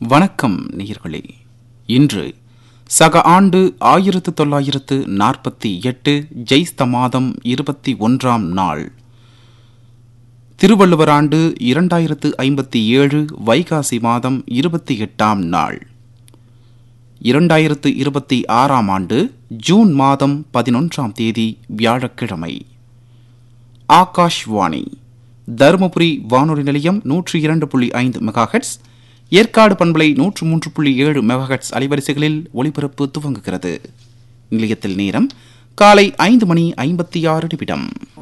வணக்கம் நேயர்களே இன்று சக ஆண்டு ஆயிரத்து தொள்ளாயிரத்து நாற்பத்தி எட்டு ஜெய்ஸ்த மாதம் இருபத்தி ஒன்றாம் நாள் திருவள்ளுவர் ஆண்டு இரண்டாயிரத்து ஐம்பத்தி ஏழு வைகாசி மாதம் இருபத்தி எட்டாம் நாள் இரண்டாயிரத்து இருபத்தி ஆறாம் ஆண்டு ஜூன் மாதம் பதினொன்றாம் தேதி வியாழக்கிழமை ஆகாஷ்வாணி தருமபுரி வானொலி நிலையம் நூற்றி இரண்டு புள்ளி ஐந்து மெகாஹெட்ஸ் ஏற்காடு பண்பலை நூற்று மூன்று புள்ளி ஏழு மெகாஹெட்ஸ் அலைவரிசைகளில் ஒலிபரப்பு துவங்குகிறது நிலையத்தில் நேரம் காலை ஐந்து மணி ஐம்பத்தி ஆறு நிமிடம்